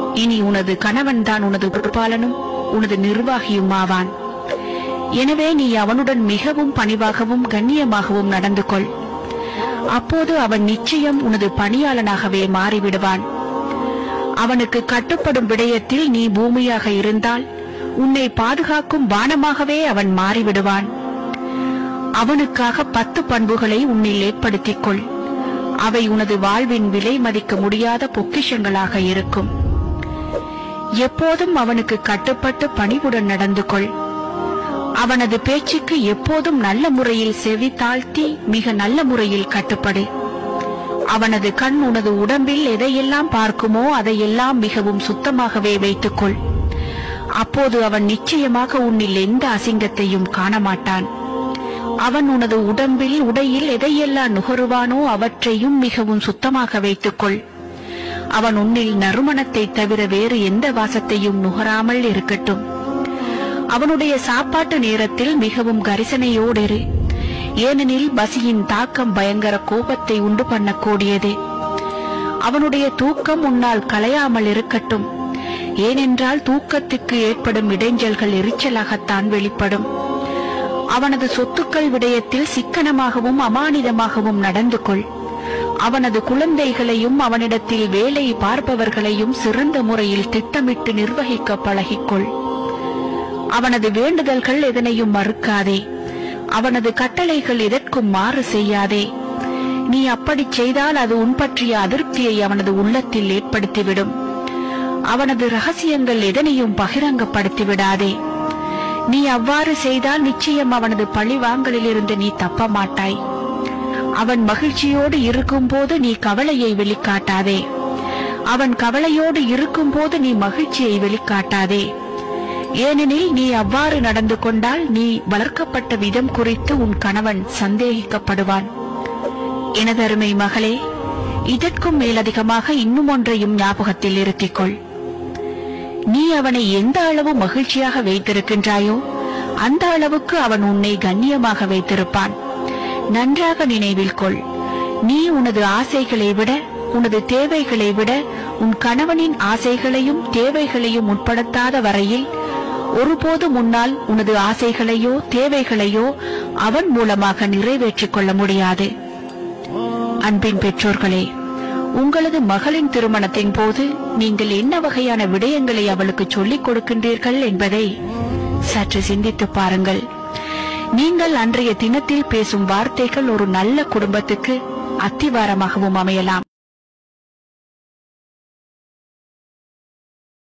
இனி உனது கணவன் தான் உனது பொறுப்பாளனும் உனது நிர்வாகியும் ஆவான் எனவே நீ அவனுடன் மிகவும் பணிவாகவும் கண்ணியமாகவும் நடந்து கொள் அப்போது அவன் நிச்சயம் உனது பணியாளனாகவே மாறிவிடுவான் அவனுக்கு கட்டுப்படும் விடயத்தில் நீ பூமியாக இருந்தால் உன்னை பாதுகாக்கும் வானமாகவே அவன் மாறிவிடுவான் அவனுக்காக பத்து பண்புகளை உன்னில் ஏற்படுத்திக் கொள் அவை உனது வாழ்வின் விலை மதிக்க முடியாத பொக்கிஷங்களாக இருக்கும் எப்போதும் அவனுக்கு கட்டுப்பட்டு பணிவுடன் நடந்து கொள் அவனது பேச்சுக்கு எப்போதும் நல்ல முறையில் செவி தாழ்த்தி மிக நல்ல முறையில் கட்டுப்படு அவனது கண் உனது உடம்பில் எதையெல்லாம் பார்க்குமோ அதையெல்லாம் மிகவும் சுத்தமாகவே வைத்துக்கொள் அப்போது அவன் நிச்சயமாக உன்னில் எந்த அசிங்கத்தையும் காண மாட்டான் அவன் உனது உடம்பில் உடையில் எதையெல்லாம் நுகருவானோ அவற்றையும் மிகவும் சுத்தமாக வைத்துக்கொள் அவன் உன்னில் நறுமணத்தை தவிர வேறு எந்த வாசத்தையும் நுகராமல் இருக்கட்டும் அவனுடைய சாப்பாட்டு நேரத்தில் மிகவும் கரிசனையோடு இரு ஏனெனில் பசியின் தாக்கம் பயங்கர கோபத்தை உண்டு பண்ணக்கூடியது அவனுடைய தூக்கம் உன்னால் கலையாமல் இருக்கட்டும் ஏனென்றால் தூக்கத்துக்கு ஏற்படும் இடைஞ்சல்கள் எரிச்சலாகத்தான் வெளிப்படும் அவனது சொத்துக்கள் விடயத்தில் சிக்கனமாகவும் அமானிதமாகவும் நடந்து கொள் அவனது குழந்தைகளையும் அவனிடத்தில் வேலை பார்ப்பவர்களையும் சிறந்த முறையில் திட்டமிட்டு நிர்வகிக்க பழகிக்கொள் அவனது வேண்டுதல்கள் எதனையும் மறுக்காதே அவனது கட்டளைகள் எதற்கும் மாறு செய்யாதே நீ அப்படி செய்தால் அது உன் பற்றிய அதிருப்தியை அவனது உள்ளத்தில் ஏற்படுத்திவிடும் அவனது ரகசியங்கள் எதனையும் பகிரங்கப்படுத்தி விடாதே நீ அவ்வாறு செய்தால் நிச்சயம் அவனது பழிவாங்கலிலிருந்து நீ தப்ப மாட்டாய் அவன் மகிழ்ச்சியோடு இருக்கும்போது நீ கவலையை வெளிக்காட்டாதே அவன் கவலையோடு இருக்கும்போது நீ மகிழ்ச்சியை வெளிக்காட்டாதே ஏனெனில் நீ அவ்வாறு நடந்து கொண்டால் நீ வளர்க்கப்பட்ட விதம் குறித்து உன் கணவன் சந்தேகிக்கப்படுவான் எனதருமை மகளே இதற்கும் மேலதிகமாக இன்னும் ஒன்றையும் ஞாபகத்தில் இருத்திக்கொள் நீ அவனை எந்த அளவு மகிழ்ச்சியாக வைத்திருக்கின்றாயோ அந்த அளவுக்கு அவன் உன்னை கண்ணியமாக வைத்திருப்பான் நன்றாக நினைவில் கொள் நீ உனது ஆசைகளை விட உனது தேவைகளை விட உன் கணவனின் ஆசைகளையும் தேவைகளையும் உட்படுத்தாத வரையில் ஒருபோதும் உன்னால் உனது ஆசைகளையோ தேவைகளையோ அவன் மூலமாக நிறைவேற்றிக் கொள்ள முடியாது அன்பின் பெற்றோர்களே உங்களது மகளின் திருமணத்தின் போது நீங்கள் என்ன வகையான விடயங்களை அவளுக்கு சொல்லிக் கொடுக்கின்றீர்கள் என்பதை சற்று சிந்தித்து பாருங்கள் நீங்கள் அன்றைய தினத்தில் பேசும் வார்த்தைகள் ஒரு நல்ல குடும்பத்துக்கு அத்திவாரமாகவும் அமையலாம்